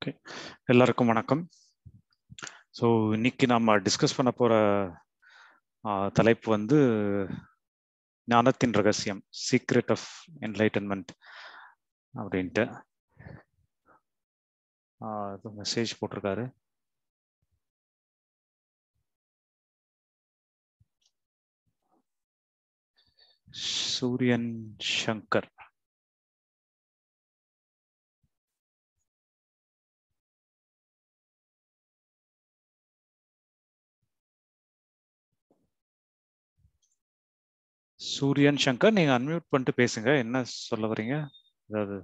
Okay எல்லாருக்கும் வணக்கம் so இன்னைக்கு நம்ம டிஸ்கஸ் பண்ண போற தலைப்பு வந்து ஞானத்தின் ரகசியம் சீக்ரெட் ஆஃப் என்லைட்டன்மெண்ட் அப்படின்ட்டு மெசேஜ் போட்டிருக்காரு சூரியன் சங்கர் சூரியன் சங்கர் நீங்க அன்மியூட் பண்ணிட்டு பேசுங்க என்ன சொல்ல வரீங்க அதாவது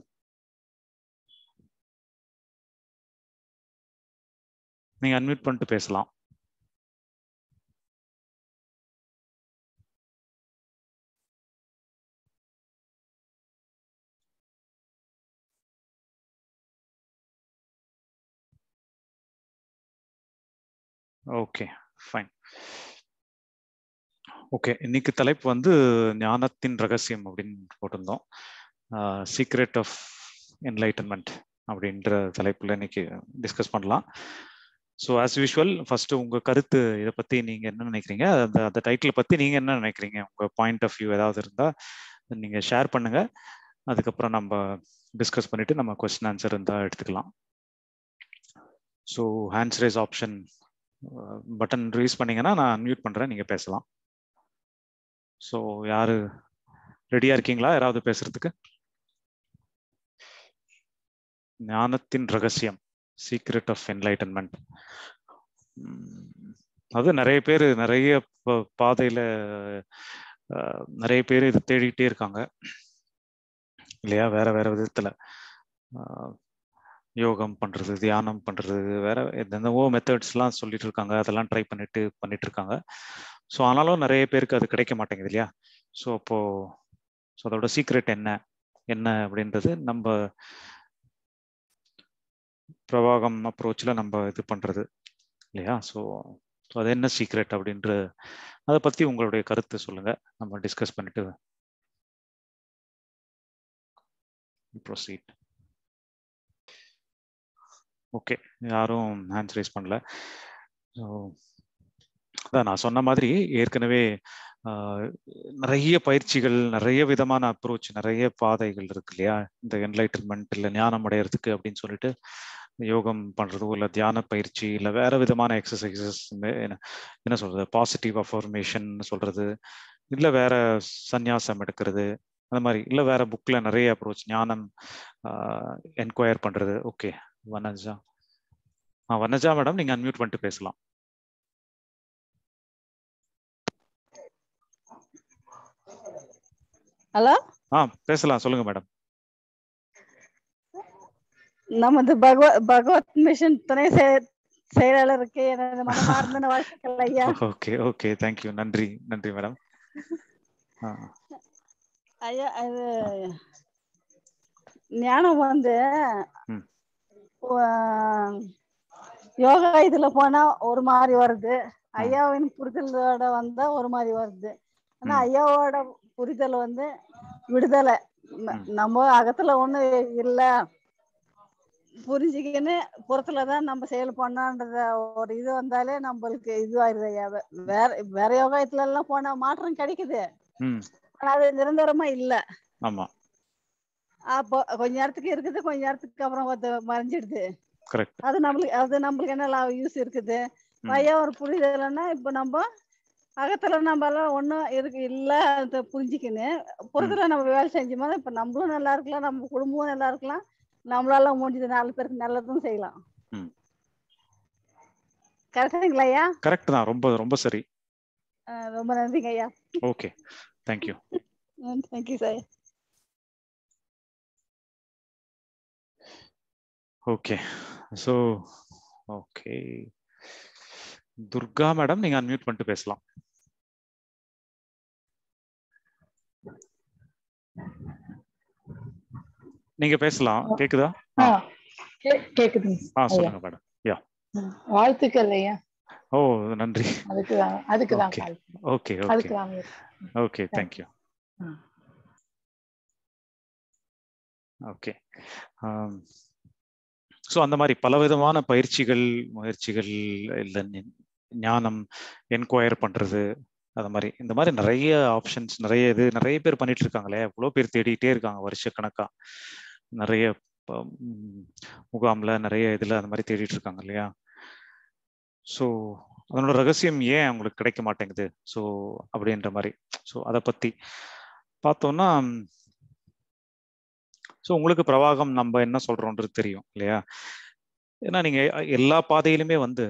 நீங்க அன்மியூட் பண்ணிட்டு பேசலாம் ஓகே ஃபைன் ஓகே இன்னைக்கு தலைப்பு வந்து ஞானத்தின் ரகசியம் அப்படின்னு போட்டிருந்தோம் சீக்ரெட் ஆஃப் என்லைட்டன்மெண்ட் அப்படின்ற தலைப்புல இன்னைக்கு டிஸ்கஸ் பண்ணலாம் ஸோ ஆஸ் யூஷுவல் ஃபர்ஸ்ட் உங்க கருத்து இதை பத்தி நீங்க என்ன நினைக்கிறீங்க அந்த அந்த டைட்டில் பத்தி நீங்க என்ன நினைக்கிறீங்க உங்க பாயிண்ட் ஆஃப் வியூ ஏதாவது இருந்தா நீங்க ஷேர் பண்ணுங்க அதுக்கப்புறம் நம்ம டிஸ்கஸ் பண்ணிட்டு நம்ம கொஸ்டின் ஆன்சர் இருந்தா எடுத்துக்கலாம் so hands raise option button raise பண்ணீங்கன்னா நான் அன்மியூட் பண்றேன் நீங்க பேசலாம் ஸோ யாரு ரெடியா இருக்கீங்களா யாராவது பேசுறதுக்கு ஞானத்தின் ரகசியம் சீக்ரெட் ஆஃப் என்லைட்டன்மெண்ட் அது நிறைய பேர் நிறைய பாதையில நிறைய பேர் இது தேடிட்டே இருக்காங்க இல்லையா வேற வேற விதத்துல யோகம் பண்றது தியானம் பண்றது வேற எந்தெந்தவோ மெத்தட்ஸ்லாம் சொல்லிட்டு இருக்காங்க அதெல்லாம் ட்ரை பண்ணிட்டு பண்ணிட்டு இருக்காங்க ஸோ ஆனாலும் நிறைய பேருக்கு அது கிடைக்க மாட்டேங்குது இல்லையா ஸோ அப்போ ஸோ அதோட சீக்ரெட் என்ன என்ன அப்படின்றது நம்ம பிரவாகம் அப்ரோச்சில் நம்ம இது பண்றது இல்லையா ஸோ ஸோ அது என்ன சீக்ரெட் அப்படின்ற அதை பத்தி உங்களுடைய கருத்து சொல்லுங்க நம்ம டிஸ்கஸ் பண்ணிட்டு ப்ரொசீட் ஓகே யாரும் ஹேண்ட்ஸ் ரைஸ் பண்ணல ஸோ அதான் நான் சொன்ன மாதிரி ஏற்கனவே நிறைய பயிற்சிகள் நிறைய விதமான அப்ரோச் நிறைய பாதைகள் இருக்கு இல்லையா இந்த என்லைட்டன்மெண்ட் இல்லை ஞானம் அடையிறதுக்கு அப்படின்னு சொல்லிட்டு யோகம் பண்றதோ இல்லை தியான பயிற்சி இல்லை வேற விதமான எக்ஸசைசஸ் என்ன சொல்றது பாசிட்டிவ் அஃபர்மேஷன் சொல்றது இல்லை வேற சந்நியாசம் எடுக்கிறது அந்த மாதிரி இல்லை வேற புக்ல நிறைய அப்ரோச் ஞானம் என்கொயர் பண்றது ஓகே வனஜா ஆ வனஜா மேடம் நீங்க அன்மியூட் பண்ணிட்டு பேசலாம் ஹலோ ஆ பேசலாம் சொல்லுங்க மேடம் நமது பகவத் பகவத் மிஷன் துணை செயலாளருக்கு எனது மனமார்ந்த வாழ்த்துக்கள் ஐயா ஓகே ஓகே தேங்க்யூ நன்றி நன்றி மேடம் ஐயா அது ஞானம் வந்து யோகா இதுல போனா ஒரு மாதிரி வருது ஐயாவின் புரிதலோட வந்தா ஒரு மாதிரி வருது ஆனா ஐயாவோட புரிதல் வந்து விடுதலை நம்ம அகத்துல ஒண்ணு இல்ல புரிஞ்சுக்கின்னு புறத்துலதான் நம்ம செயல் பண்ணான்றத ஒரு இது வந்தாலே நம்மளுக்கு இதுவாயிருது ஐயா வேற வேற யோகாயத்துல எல்லாம் போனா மாற்றம் கிடைக்குது ஆனா அது நிரந்தரமா இல்ல ஆமா அப்போ கொஞ்ச நேரத்துக்கு இருக்குது கொஞ்ச நேரத்துக்கு அப்புறம் மறைஞ்சிடுது கரெக்ட் அது நம்மளுக்கு அது நம்மளுக்கு என்ன யூஸ் இருக்குது ஐயா ஒரு புரிதலைன்னா இப்ப நம்ம அகத்துல நம்ம எல்லாம் ஒண்ணும் இருக்கு இல்ல அதை புரிஞ்சுக்கின்னு புறத்துல நம்ம வேலை செஞ்சோம்னா இப்ப நம்மளும் நல்லா இருக்கலாம் நம்ம குடும்பமும் நல்லா இருக்கலாம் நம்மளால முடிஞ்சது நாலு பேருக்கு நல்லதும் செய்யலாம் கரெக்டுங்களா ஐயா கரெக்ட் தான் ரொம்ப ரொம்ப சரி ரொம்ப நன்றிங்க ஐயா okay thank you thank you sir okay so okay Durga madam நீங்க அன்மியூட் பண்ணிட்டு பேசலாம் நீங்க பேசலாம் கேக்குதா கேக்குதுங்க ஆ சொல்லுங்க மேடம் யா வாழ்த்துக்கள் ஐயா ஓ நன்றி அதுக்கு தான் அதுக்கு தான் ஓகே கால் ஓகே அதுக்கு ஓகே தான் ஓகே தேங்க்யூ ஓகே ஸோ அந்த மாதிரி பலவிதமான பயிற்சிகள் முயற்சிகள் இல்லை ஞானம் என்கொயர் பண்றது அது மாதிரி இந்த மாதிரி நிறைய ஆப்ஷன்ஸ் நிறைய இது நிறைய பேர் பண்ணிட்டு இருக்காங்களே எவ்வளோ பேர் தேடிட்டே இருக்காங்க வருஷக்கணக்கா நிறைய முகாம்ல நிறைய இதுல அந்த மாதிரி தேடிட்டு இருக்காங்க இல்லையா ஸோ அதனோட ரகசியம் ஏன் அவங்களுக்கு கிடைக்க மாட்டேங்குது ஸோ அப்படின்ற மாதிரி ஸோ அதை பத்தி பார்த்தோம்னா ஸோ உங்களுக்கு பிரவாகம் நம்ம என்ன சொல்றோன்றது தெரியும் இல்லையா ஏன்னா நீங்க எல்லா பாதையிலுமே வந்து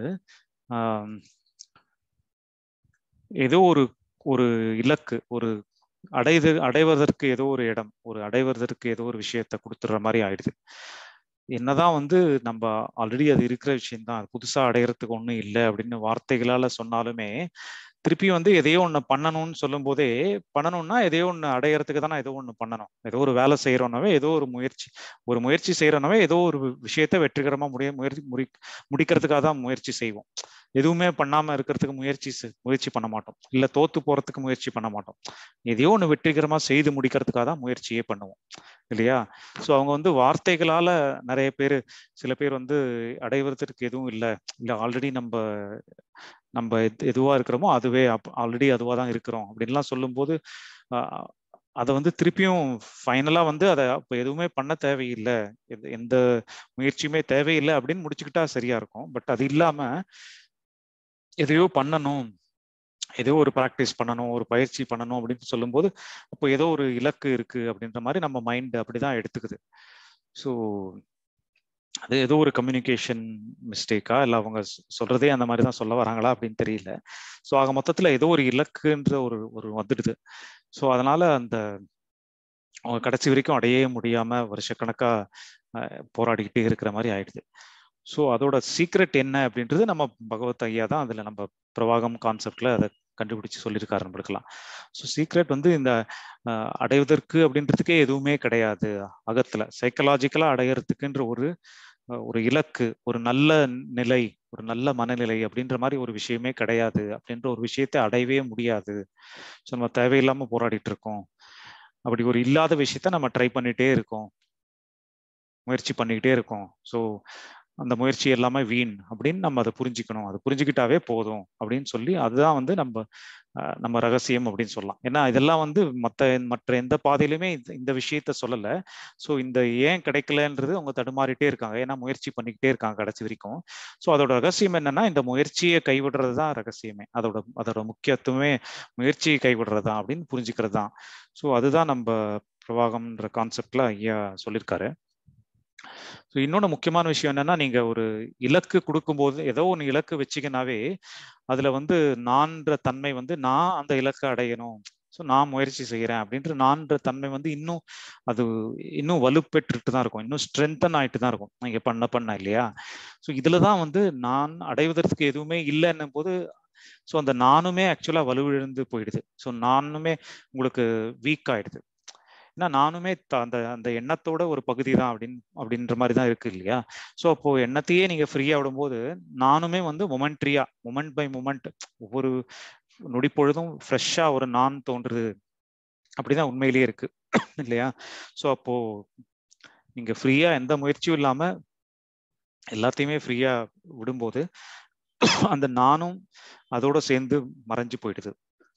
ஏதோ ஒரு ஒரு இலக்கு ஒரு அடைது அடைவதற்கு ஏதோ ஒரு இடம் ஒரு அடைவதற்கு ஏதோ ஒரு விஷயத்த கொடுத்துடுற மாதிரி ஆயிடுது என்னதான் வந்து நம்ம ஆல்ரெடி அது இருக்கிற விஷயம்தான் அது புதுசா அடையிறதுக்கு ஒன்றும் இல்லை அப்படின்னு வார்த்தைகளால சொன்னாலுமே திருப்பி வந்து எதையோ ஒன்று பண்ணணும்னு சொல்லும் போதே பண்ணணும்னா எதையோ ஒன்று அடையிறதுக்கு தானே ஏதோ ஒன்று பண்ணணும் ஏதோ ஒரு வேலை செய்யறோம்னாவே ஏதோ ஒரு முயற்சி ஒரு முயற்சி செய்யறோம்னாவே ஏதோ ஒரு விஷயத்த வெற்றிகரமா முடிய முயற்சி முடி முடிக்கிறதுக்காக தான் முயற்சி செய்வோம் எதுவுமே பண்ணாம இருக்கிறதுக்கு முயற்சி முயற்சி பண்ண மாட்டோம் இல்ல தோத்து போறதுக்கு முயற்சி பண்ண மாட்டோம் எதையோ ஒன்று வெற்றிகரமா செய்து முடிக்கிறதுக்காக தான் முயற்சியே பண்ணுவோம் இல்லையா ஸோ அவங்க வந்து வார்த்தைகளால நிறைய பேர் சில பேர் வந்து அடைவதற்கு எதுவும் இல்லை இல்லை ஆல்ரெடி நம்ம நம்ம எதுவா இருக்கிறோமோ அதுவே ஆல்ரெடி அதுவா தான் இருக்கிறோம் அப்படின்லாம் சொல்லும்போது அதை வந்து திருப்பியும் ஃபைனலா வந்து அதை இப்போ எதுவுமே பண்ண தேவையில்லை எந்த முயற்சியுமே தேவையில்லை அப்படின்னு முடிச்சுக்கிட்டா சரியா இருக்கும் பட் அது இல்லாம எதையோ பண்ணணும் ஏதோ ஒரு ப்ராக்டிஸ் பண்ணணும் ஒரு பயிற்சி பண்ணணும் அப்படின்னு சொல்லும்போது அப்போ ஏதோ ஒரு இலக்கு இருக்கு அப்படின்ற மாதிரி நம்ம மைண்ட் அப்படிதான் எடுத்துக்குது ஸோ அது ஏதோ ஒரு கம்யூனிகேஷன் மிஸ்டேக்கா இல்லை அவங்க சொல்றதே அந்த மாதிரி தான் சொல்ல வராங்களா அப்படின்னு தெரியல ஸோ ஆக மொத்தத்தில் ஏதோ ஒரு இலக்குன்ற ஒரு ஒரு வந்துடுது ஸோ அதனால அந்த அவங்க கடைசி வரைக்கும் அடையே முடியாம வருஷக்கணக்கா போராடிக்கிட்டே இருக்கிற மாதிரி ஆயிடுது ஸோ அதோட சீக்ரெட் என்ன அப்படின்றது நம்ம பகவத் ஐயா தான் அதில் நம்ம பிரவாகம் கான்செப்ட்ல அதை கண்டுபிடிச்சு சொல்லியிருக்காரு நம்மளுக்கெல்லாம் ஸோ சீக்ரெட் வந்து இந்த அடைவதற்கு அப்படின்றதுக்கே எதுவுமே கிடையாது அகத்துல சைக்கலாஜிக்கலா அடையறதுக்குன்ற ஒரு ஒரு இலக்கு ஒரு நல்ல நிலை ஒரு நல்ல மனநிலை அப்படின்ற மாதிரி ஒரு விஷயமே கிடையாது அப்படின்ற ஒரு விஷயத்தை அடையவே முடியாது ஸோ நம்ம தேவையில்லாம போராடிட்டு இருக்கோம் அப்படி ஒரு இல்லாத விஷயத்த நம்ம ட்ரை பண்ணிட்டே இருக்கோம் முயற்சி பண்ணிக்கிட்டே இருக்கோம் ஸோ அந்த முயற்சி எல்லாமே வீண் அப்படின்னு நம்ம அதை புரிஞ்சுக்கணும் அதை புரிஞ்சுக்கிட்டாவே போதும் அப்படின்னு சொல்லி அதுதான் வந்து நம்ம நம்ம ரகசியம் அப்படின்னு சொல்லலாம் ஏன்னா இதெல்லாம் வந்து மற்ற மற்ற எந்த பாதையிலுமே இந்த விஷயத்த சொல்லலை ஸோ இந்த ஏன் கிடைக்கலன்றது அவங்க தடுமாறிட்டே இருக்காங்க ஏன்னா முயற்சி பண்ணிக்கிட்டே இருக்காங்க கடைசி வரைக்கும் ஸோ அதோட ரகசியம் என்னன்னா இந்த முயற்சியை கைவிடுறது தான் ரகசியமே அதோட அதோட முக்கியத்துவமே முயற்சியை கைவிடுறது தான் அப்படின்னு புரிஞ்சுக்கிறது தான் ஸோ அதுதான் நம்ம பிரவாகம்ன்ற கான்செப்ட்ல ஐயா சொல்லியிருக்காரு ஸோ இன்னொன்று முக்கியமான விஷயம் என்னன்னா நீங்க ஒரு இலக்கு கொடுக்கும்போது ஏதோ ஒன்று இலக்கு வச்சிங்கனாவே அதுல வந்து நான்ற தன்மை வந்து நான் அந்த இலக்கை அடையணும் ஸோ நான் முயற்சி செய்கிறேன் அப்படின்ற நான்ற தன்மை வந்து இன்னும் அது இன்னும் வலுப்பெற்றுட்டு தான் இருக்கும் இன்னும் ஸ்ட்ரென்தன் ஆயிட்டு தான் இருக்கும் நீங்க பண்ண பண்ண இல்லையா ஸோ இதுல தான் வந்து நான் அடைவதற்கு எதுவுமே இல்லைன்னும் போது ஸோ அந்த நானுமே ஆக்சுவலா வலுவிழந்து போயிடுது ஸோ நானுமே உங்களுக்கு வீக் ஆயிடுது ஏன்னா நானுமே அந்த அந்த எண்ணத்தோட ஒரு பகுதி தான் அப்படின்னு அப்படின்ற மாதிரி தான் இருக்கு இல்லையா ஸோ அப்போ எண்ணத்தையே நீங்க ஃப்ரீயா விடும்போது நானுமே வந்து மொமெண்ட்ரியா மொமெண்ட் பை மொமெண்ட் ஒவ்வொரு நொடி பொழுதும் ஃப்ரெஷ்ஷா ஒரு நான் தோன்றுது அப்படிதான் உண்மையிலேயே இருக்கு இல்லையா ஸோ அப்போ நீங்க ஃப்ரீயா எந்த முயற்சியும் இல்லாம எல்லாத்தையுமே ஃப்ரீயா விடும்போது அந்த நானும் அதோட சேர்ந்து மறைஞ்சு போயிடுது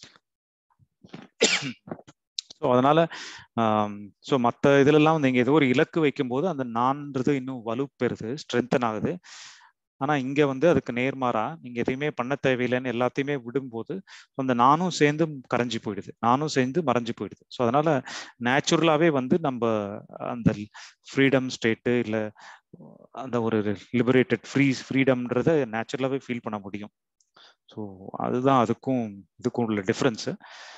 ஸோ அதனால ஸோ மற்ற இதுலலாம் வந்து நீங்கள் ஏதோ ஒரு இலக்கு வைக்கும்போது அந்த நான்றது இன்னும் வலுப்பெறுது ஸ்ட்ரென்தன் ஆகுது ஆனால் இங்கே வந்து அதுக்கு நேர்மாறா நீங்கள் எதையுமே பண்ண தேவையில்லைன்னு எல்லாத்தையுமே விடும்போது அந்த நானும் சேர்ந்து கரைஞ்சி போயிடுது நானும் சேர்ந்து மறைஞ்சு போயிடுது ஸோ அதனால நேச்சுரலாகவே வந்து நம்ம அந்த ஃப்ரீடம் ஸ்டேட்டு இல்லை அந்த ஒரு லிபரேட்டட் ஃப்ரீ ஃப்ரீடம்ன்றத நேச்சுரலாகவே ஃபீல் பண்ண முடியும் ஸோ அதுதான் அதுக்கும் இதுக்கும் உள்ள டிஃப்ரென்ஸு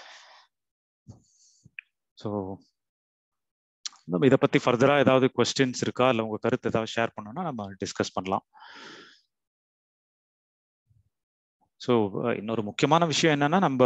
ஸோ நம்ம இதை பத்தி ஃபர்தரா ஏதாவது கொஸ்டின்ஸ் இருக்கா இல்லை உங்க கருத்து ஏதாவது ஷேர் பண்ணோம்னா நம்ம டிஸ்கஸ் பண்ணலாம் ஸோ இன்னொரு முக்கியமான விஷயம் என்னன்னா நம்ம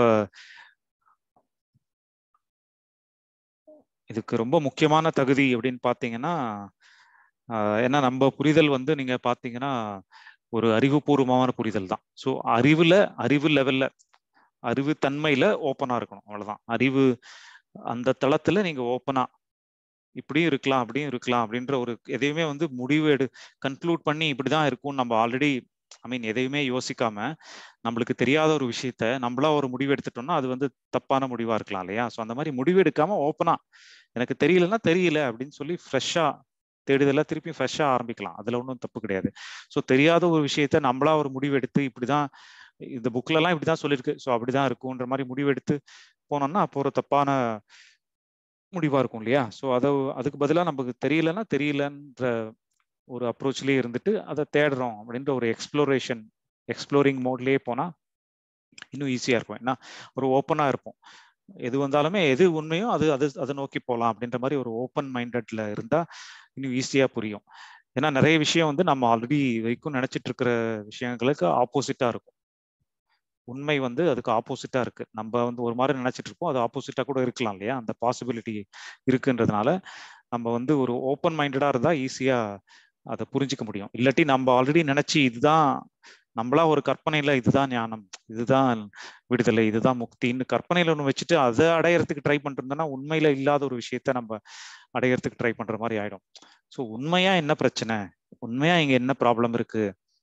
இதுக்கு ரொம்ப முக்கியமான தகுதி அப்படின்னு பார்த்தீங்கன்னா ஏன்னா நம்ம புரிதல் வந்து நீங்க பார்த்தீங்கன்னா ஒரு அறிவுபூர்வமான புரிதல் தான் ஸோ அறிவுல அறிவு லெவல்ல அறிவு தன்மையில ஓப்பனா இருக்கணும் அவ்வளவுதான் அறிவு அந்த தளத்துல நீங்க ஓப்பனா இப்படியும் இருக்கலாம் அப்படியும் இருக்கலாம் அப்படின்ற ஒரு எதையுமே வந்து முடிவு எடு கன்க்ளூட் பண்ணி இப்படிதான் இருக்கும் நம்ம ஆல்ரெடி ஐ மீன் எதையுமே யோசிக்காம நம்மளுக்கு தெரியாத ஒரு விஷயத்த நம்மளா ஒரு முடிவு எடுத்துட்டோம்னா அது வந்து தப்பான முடிவா இருக்கலாம் இல்லையா ஸோ அந்த மாதிரி முடிவு எடுக்காம ஓப்பனா எனக்கு தெரியலன்னா தெரியல அப்படின்னு சொல்லி ஃப்ரெஷ்ஷா தேடுதல திருப்பி ஃப்ரெஷ்ஷா ஆரம்பிக்கலாம் அதுல ஒன்றும் தப்பு கிடையாது ஸோ தெரியாத ஒரு விஷயத்த நம்மளா ஒரு முடிவு எடுத்து இப்படிதான் இந்த புக்ல எல்லாம் இப்படிதான் சொல்லியிருக்கு ஸோ அப்படிதான் இருக்கும்ன்ற மாதிரி முடிவு எடுத்து போனோம்னா அப்போ ஒரு தப்பான முடிவா இருக்கும் இல்லையா ஸோ அதை அதுக்கு பதிலாக நமக்கு தெரியலன்னா தெரியலன்ற ஒரு அப்ரோச்லயே இருந்துட்டு அதை தேடுறோம் அப்படின்ற ஒரு எக்ஸ்ப்ளோரேஷன் எக்ஸ்ப்ளோரிங் மோட்லயே போனா இன்னும் ஈஸியா இருக்கும் ஏன்னா ஒரு ஓப்பனா இருப்போம் எது வந்தாலுமே எது உண்மையோ அது அது அதை நோக்கி போகலாம் அப்படின்ற மாதிரி ஒரு ஓப்பன் மைண்டட்ல இருந்தா இன்னும் ஈஸியா புரியும் ஏன்னா நிறைய விஷயம் வந்து நம்ம ஆல்ரெடி வரைக்கும் நினைச்சிட்டு இருக்கிற விஷயங்களுக்கு ஆப்போசிட்டா இருக்கும் உண்மை வந்து அதுக்கு ஆப்போசிட்டா இருக்கு நம்ம வந்து ஒரு மாதிரி நினைச்சிட்டு இருப்போம் அது ஆப்போசிட்டா கூட இருக்கலாம் இல்லையா அந்த பாசிபிலிட்டி இருக்குன்றதுனால நம்ம வந்து ஒரு ஓப்பன் மைண்டடா இருந்தா ஈஸியா அதை புரிஞ்சுக்க முடியும் இல்லாட்டி நம்ம ஆல்ரெடி நினைச்சு இதுதான் நம்மளா ஒரு கற்பனையில இதுதான் ஞானம் இதுதான் விடுதலை இதுதான் முக்தின்னு கற்பனையில ஒன்று வச்சுட்டு அதை அடையறதுக்கு ட்ரை பண்ணிருந்தோம்னா உண்மையில இல்லாத ஒரு விஷயத்த நம்ம அடையறதுக்கு ட்ரை பண்ற மாதிரி ஆயிடும் ஸோ உண்மையா என்ன பிரச்சனை உண்மையா இங்க என்ன ப்ராப்ளம் இருக்கு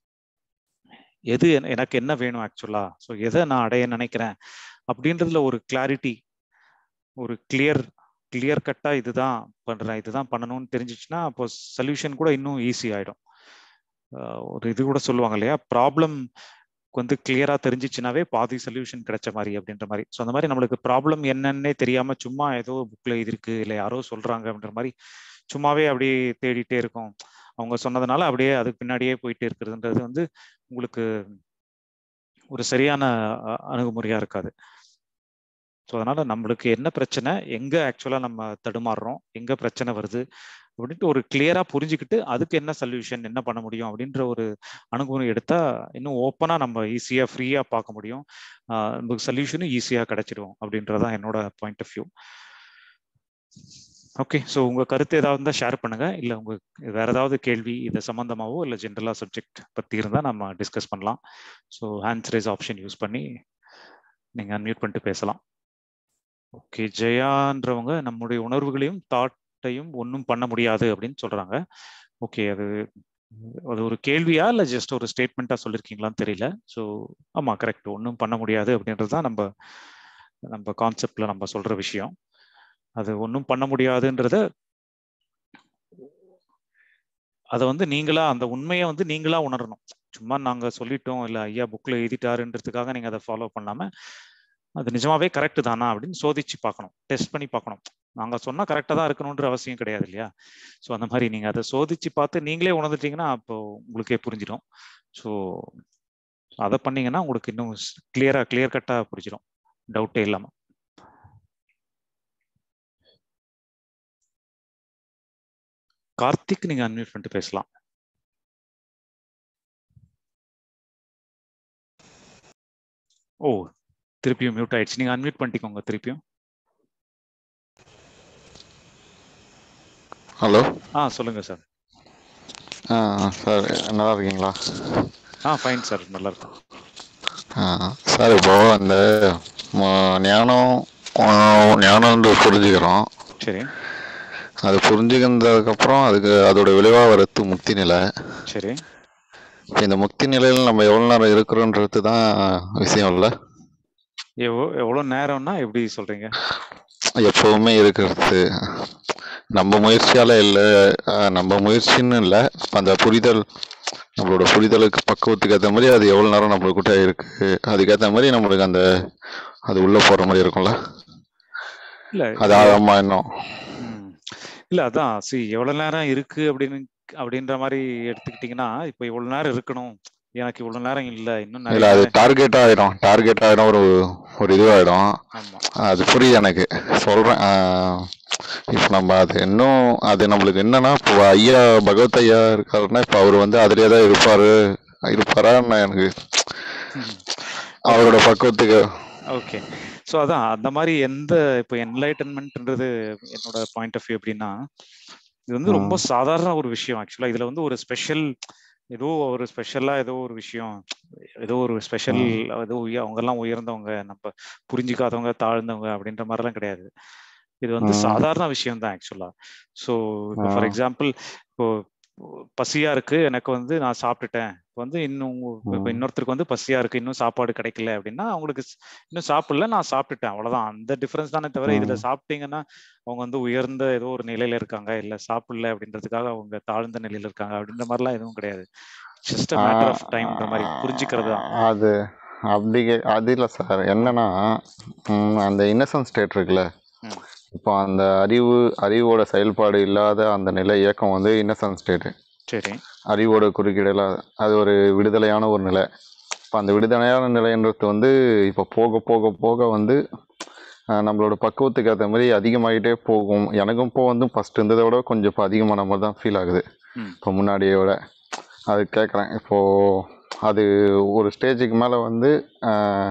எது எனக்கு என்ன வேணும் ஆக்சுவலா ஸோ எதை நான் அடைய நினைக்கிறேன் அப்படின்றதுல ஒரு கிளாரிட்டி ஒரு கிளியர் கிளியர் கட்டா இதுதான் பண்றேன் இதுதான் பண்ணணும்னு தெரிஞ்சிச்சுன்னா அப்போ சொல்யூஷன் கூட இன்னும் ஈஸி ஆயிடும் ஒரு இது கூட சொல்லுவாங்க இல்லையா ப்ராப்ளம் வந்து கிளியரா தெரிஞ்சிச்சுனாவே பாதி சொல்யூஷன் கிடைச்ச மாதிரி அப்படின்ற மாதிரி ஸோ அந்த மாதிரி நம்மளுக்கு ப்ராப்ளம் என்னன்னே தெரியாம சும்மா ஏதோ புக்ல இது இருக்கு இல்லை யாரோ சொல்றாங்க அப்படின்ற மாதிரி சும்மாவே அப்படியே தேடிட்டே இருக்கும் அவங்க சொன்னதுனால அப்படியே அதுக்கு பின்னாடியே போயிட்டே இருக்கிறதுன்றது வந்து உங்களுக்கு ஒரு சரியான அணுகுமுறையா இருக்காது ஸோ அதனால நம்மளுக்கு என்ன பிரச்சனை எங்க ஆக்சுவலா நம்ம தடுமாறுறோம் எங்க பிரச்சனை வருது அப்படின்ட்டு ஒரு கிளியரா புரிஞ்சுக்கிட்டு அதுக்கு என்ன சொல்யூஷன் என்ன பண்ண முடியும் அப்படின்ற ஒரு அணுகுமுறை எடுத்தா இன்னும் ஓப்பனா நம்ம ஈஸியா ஃப்ரீயா பார்க்க முடியும் நமக்கு சொல்யூஷனும் ஈஸியா கிடைச்சிடும் அப்படின்றதான் என்னோட point of view okay so உங்க கருத்து ஏதாவது இருந்தால் ஷேர் பண்ணுங்க இல்ல உங்க வேற ஏதாவது கேள்வி இது சம்பந்தமாவோ இல்ல ஜென்ரலா சப்ஜெக்ட் பத்தி இருந்தா நம்ம டிஸ்கஸ் பண்ணலாம் so hands raise option use பண்ணி நீங்க அன்மியூட் பண்ணிட்டு பேசலாம் ஓகே ஜெயான்றவங்க நம்முடைய உணர்வுகளையும் தாட்டையும் ஒன்றும் பண்ண முடியாது அப்படின்னு சொல்றாங்க ஓகே அது அது ஒரு கேள்வியா இல்ல ஜஸ்ட் ஒரு ஸ்டேட்மெண்ட்டா சொல்லிருக்கீங்களான்னு தெரியல ஸோ ஆமா கரெக்ட் ஒன்றும் பண்ண முடியாது அப்படின்றது தான் நம்ம நம்ம கான்செப்ட்ல நம்ம சொல்ற விஷயம் அது ஒன்றும் பண்ண முடியாதுன்றத அதை வந்து நீங்களா அந்த உண்மையை வந்து நீங்களா உணரணும் சும்மா நாங்க சொல்லிட்டோம் இல்ல ஐயா புக்ல எழுதிட்டாருன்றதுக்காக நீங்க அதை ஃபாலோ பண்ணாம அது நிஜமாவே கரெக்ட் தானா அப்படின்னு சோதிச்சு பார்க்கணும் டெஸ்ட் பண்ணி பார்க்கணும் நாங்க சொன்னா கரெக்டா தான் இருக்கணும்ன்ற அவசியம் கிடையாது இல்லையா ஸோ அந்த மாதிரி நீங்க அதை சோதிச்சு பார்த்து நீங்களே உணர்ந்துட்டீங்கன்னா அப்போ உங்களுக்கே புரிஞ்சிடும் ஸோ அதை பண்ணீங்கன்னா உங்களுக்கு இன்னும் கிளியரா கிளியர் கட்டா புரிஞ்சிடும் டவுட்டே இல்லாம கார்த்திக் நீங்க அன்மியூட் பண்ணிட்டு பேசலாம் ஓ திருப்பியும் மியூட் ஆயிடுச்சு நீங்க அன்மியூட் பண்ணிக்கோங்க திருப்பியும் ஹலோ ஆ சொல்லுங்க சார் ஆ சார் நல்லா இருக்கீங்களா ஆ ஃபைன் சார் நல்லா இருக்கும் ஆ சார் இப்போ அந்த ம- ஞானம் ஆ, ஞானம்னு புரிஞ்சுக்கிறோம் சரி அது புரிஞ்சுக்கிறதுக்கப்புறம் அதுக்கு அதோட விளைவாக வரது முக்தி நிலை சரி இப்ப இந்த முக்தி நிலையில் நம்ம எவ்வளோ நேரம் இருக்கிறோன்றது தான் விஷயம் இல்லை எவ்வளோ எவ்வளோ நேரம்னா எப்படி சொல்றீங்க எப்பவுமே இருக்கிறது நம்ம முயற்சியால இல்லை நம்ம முயற்சின்னு இல்லை அந்த புரிதல் நம்மளோட புரிதலுக்கு பக்குவத்துக்கு ஏற்ற மாதிரி அது எவ்வளோ நேரம் நம்மளுக்கிட்ட இருக்கு அதுக்கேற்ற மாதிரி நம்மளுக்கு அந்த அது உள்ள போற மாதிரி இருக்கும்ல இல்ல அது ஆழமா இன்னும் ம். இல்ல அதான் சி எவ்வளவு நேரம் இருக்கு அப்படின்னு அப்படின்ற மாதிரி எடுத்துக்கிட்டீங்கன்னா இப்போ இவ்வளவு நேரம் இருக்கணும் எனக்கு இவ்வளவு நேரம் இல்ல இன்னும் இல்ல நிறைய அது நேரம் டார்கெட் ஆயிடும் டார்கெட் ஆயிடும் ஒரு ஒரு இதுவாயிடும் ஆமா அது புரியுது எனக்கு சொல்றேன் ஆஹ் இப்ப நம்ம அது இன்னும் அது நம்மளுக்கு என்னன்னா இப்போ ஐயா பகவத் ஐயா இருக்காருன்னா இப்ப அவர் வந்து அதுலயே தான் இருப்பாரு இருப்பாரான்னு எனக்கு ம். அவரோட பக்குவத்துக்கு ஓகே ஸோ அதான் அந்த மாதிரி எந்த இப்போ என்லைட்டன்மெண்ட்ன்றது என்னோட பாயிண்ட் ஆஃப் வியூ எப்படின்னா இது வந்து ரொம்ப சாதாரண ஒரு விஷயம் ஆக்சுவலா இதுல வந்து ஒரு ஸ்பெஷல் ஏதோ ஒரு ஸ்பெஷலா ஏதோ ஒரு விஷயம் ஏதோ ஒரு ஸ்பெஷல் ஏதோ உய- அவங்க எல்லாம் உயர்ந்தவங்க நம்ம புரிஞ்சுக்காதவங்க தாழ்ந்தவங்க அப்படின்ற மாதிரிலாம் கிடையாது இது வந்து ம். சாதாரண விஷயம் தான் ஆக்சுவலா ஸோ இப்போ ஃபார் ஆ. எக்ஸாம்பிள் இப்போ பசியா இருக்கு எனக்கு வந்து நான் சாப்பிட்டுட்டேன் இப்போ வந்து இன்னும் இப்போ ம். இன்னொருத்தருக்கு வந்து பசியா இருக்கு இன்னும் சாப்பாடு கிடைக்கல அப்படின்னா அவங்களுக்கு ஸ்- இன்னும் சாப்பிடல நான் சாப்பிட்டுட்டேன் அவ்வளவுதான் அந்த டிஃபரன்ஸ் தானே தவிர இதுல ம். சாப்பிட்டீங்கன்னா அவங்க வந்து உயர்ந்த ஏதோ ஒரு நிலையில இருக்காங்க இல்ல சாப்பிடல அப்படின்றதுக்காக அவங்க தாழ்ந்த நிலையில இருக்காங்க அப்படின்ற மாதிரிலாம் எதுவும் கிடையாது ஜஸ்ட் அ மேட்டர் ஆஃப் டைம்ன்ற மாதிரி புரிஞ்சுக்கிறது தான் அது அப்படி கே- அது இல்லை சார் என்னன்னா ம், அந்த இன்னசென்ட் ஸ்டேட் இருக்குல்ல ம். இப்போ அந்த அறிவு அறிவோட செயல்பாடு இல்லாத அந்த நிலை இயக்கம் வந்து இன்னசென்ட் ஸ்டேட்டு சரி அறிவோட குறுக்கீடுல அது ஒரு விடுதலையான ஒரு நிலை இப்போ அந்த விடுதலையான நிலைன்றது வந்து இப்போ போக போக போக வந்து அஹ், நம்மளோட பக்குவத்துக்கு ஏற்ற மாதிரி அதிகமாகிட்டே போகும் எனக்கும் இப்போ வந்து ஃபஸ்ட் இருந்ததை விட கொஞ்சம் இப்போ அதிகமான மாதிரி தான் ஃபீல் ஆகுது ம். இப்போ முன்னாடியை விட அது கேட்குறேன் இப்போது அது ஒரு ஸ்டேஜுக்கு மேலே வந்து அஹ்,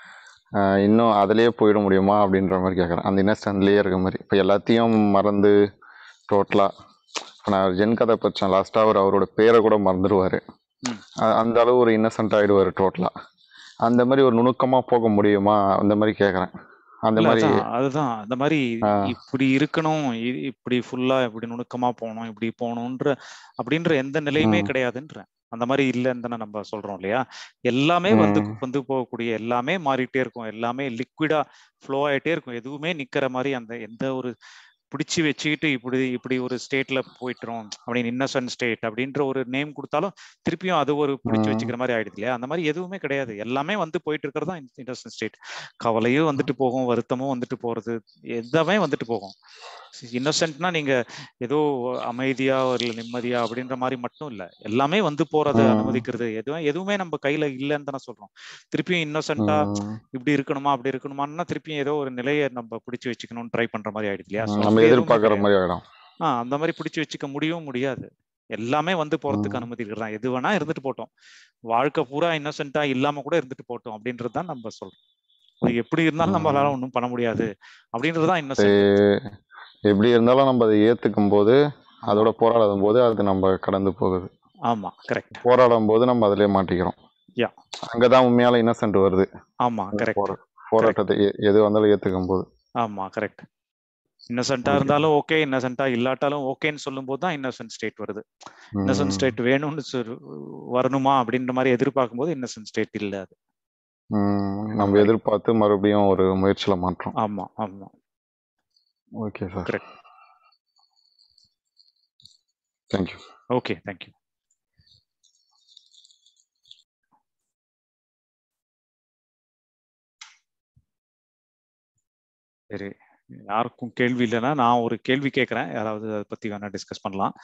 அஹ், இன்னும் அதிலேயே போயிட முடியுமா அப்படின்ற மாதிரி கேட்குறேன் அந்த இன்னஸ்டன்ட்லேயே இருக்க மாதிரி இப்போ எல்லாத்தையும் மறந்து டோட்டலாக இப்போ நான் ஜென் கதை படித்தேன் லாஸ்ட்டாக அவர் அவரோட பேரை கூட மறந்துடுவார் ம். அந்த அளவு ஒரு இன்னசென்ட் ஆகிடுவார் டோட்டலாக அந்த மாதிரி ஒரு நுணுக்கமாக போக முடியுமா அந்த மாதிரி கேட்குறேன் அந்த இல்ல மாதிரி அதான் அதுதான் அந்த மாதிரி ஆ. இப்படி இருக்கணும் இ- இப்படி ஃபுல்லா இப்படி நுணுக்கமா போகணும் இப்படி போகணுன்ற அப்படின்ற எந்த நிலையுமே ம். கிடையாதுன்ற அந்த மாதிரி இல்லைன்னு தானே நம்ம சொல்றோம் இல்லையா எல்லாமே வந்து ம். வந்து போகக்கூடிய எல்லாமே மாறிட்டே இருக்கும் எல்லாமே லிக்விடா ஃப்ளோ ஆயிட்டே இருக்கும் எதுவுமே நிக்கிற மாதிரி அந்த எந்த ஒரு பிடிச்சி வச்சுக்கிட்டு இப்படி இப்படி ஒரு ஸ்டேட்ல போயிட்டுரும் அப்படின்னு இன்னசென்ட் ஸ்டேட் அப்படின்ற ஒரு நேம் கொடுத்தாலும் திருப்பியும் அது ஒரு பிடிச்சி ம். வச்சுக்கிற மாதிரி ஆயிடுது இல்லையா அந்த மாதிரி எதுவுமே கிடையாது எல்லாமே வந்து போயிட்டு இருக்கிறது தான் இன்னசென்ட் ஸ்டேட் கவலையும் வந்துட்டு போகும் வருத்தமும் வந்துட்டு போறது எல்லாமே வந்துட்டு போகும் இன்னசென்ட்னா நீங்க ஏதோ அமைதியா இல்ல நிம்மதியா அப்படின்ற மாதிரி மட்டும் இல்ல எல்லாமே வந்து போறத ம். அனுமதிக்கிறது எதுவும் எதுவுமே நம்ம கையில இல்லைன்னு தானே சொல்றோம் திருப்பியும் இன்னசென்ட்டா ம். இப்படி இருக்கணுமா அப்படி இருக்கணுமான்னா திருப்பியும் ஏதோ ஒரு நிலையை நம்ம பிடிச்சு வச்சுக்கணும்னு ட்ரை பண்ற மாதிரி ஆயிடுது இல்லையா So நம்ம அப்படி எதுவுமே எதிர்பார்க்குற கிடையாது. மாதிரி ஆகிடும் ஆஹ் அந்த மாதிரி பிடிச்சு வச்சுக்க முடியவும் முடியாது எல்லாமே வந்து போறதுக்கு ம். அனுமதிக்கிறான் எது வேணா இருந்துட்டு போட்டோம் வாழ்க்கை பூரா இன்னசென்ட்டா இல்லாம கூட இருந்துட்டு போட்டோம் அப்படின்றது தான் நம்ம சொல்றோம் அது எப்படி இருந்தாலும் நம்மளால ம். ஒன்றும் பண்ண முடியாது அப்படின்றது தான் அது இன்னசென்ட் எப்படி இருந்தாலும் நம்ம அதை ஏற்றுக்கும் போது அதோட போராடும் போது அது நம்ம கடந்து போகுது ஆமா கரெக்ட் போராடும் போது நம்ம அதிலே மாட்டிக்கிறோம் Yeah. அங்கதான் உண்மையால இன்னசென்ட் வருது ஆமா அந்த கரெக்ட் போரா- போராட்டத்தை எ- எது வந்தாலும் ஏத்துக்கும் போது ஆமா கரெக்ட் இன்னசென்ட்டா Okay. இருந்தாலும் ஓகே இன்னசென்ட்டா இல்லாட்டாலும் ஓகேன்னு சொல்லும் போது தான் இன்னசென்ட் ஸ்டேட் வருது இன்னசென்ட் ம். ஸ்டேட் வேணும்னு சொல்- வரணுமா அப்படின்ற மாதிரி எதிர்பார்க்கும் போது இன்னசென்ட் ஸ்டேட் இல்ல அது ம், அந்த நம்ம மாதிரி எதிர்பார்த்து மறுபடியும் ஒரு முயற்சியில மாற்றோம் ஆமா ஆமா okay sir correct thank you okay thank you சரி யாருக்கும் கேள்வி இல்லைன்னா நான் ஒரு கேள்வி கேட்குறேன் யாராவது அதை பத்தி வேணா டிஸ்கஸ் பண்ணலாம்